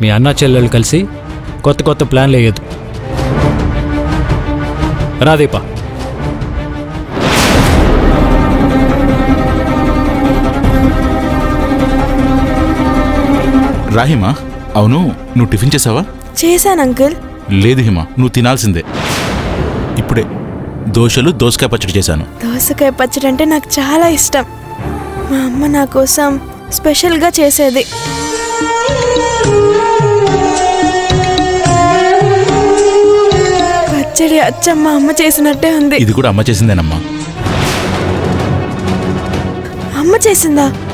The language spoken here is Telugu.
మీ అన్న చెల్లెళ్ళు కలిసి కొత్త కొత్త ప్లాన్లు వేయద్దు రాదీప రా హిమ అవును నువ్వు టిఫిన్ చేసావా చేశాను అంకుల్ లేదు హిమ నువ్వు తినాల్సిందే ఇప్పుడే దోశలు దోసకాయ పచ్చడి చేశాను దోసకాయ పచ్చడి అంటే నాకు చాలా ఇష్టం మా అమ్మ నా కోసం స్పెషల్గా చేసేది పచ్చడి అచ్చం మా అమ్మ చేసినట్టే ఉంది ఇది కూడా అమ్మ చేసిందేనమ్మా అమ్మ చేసిందా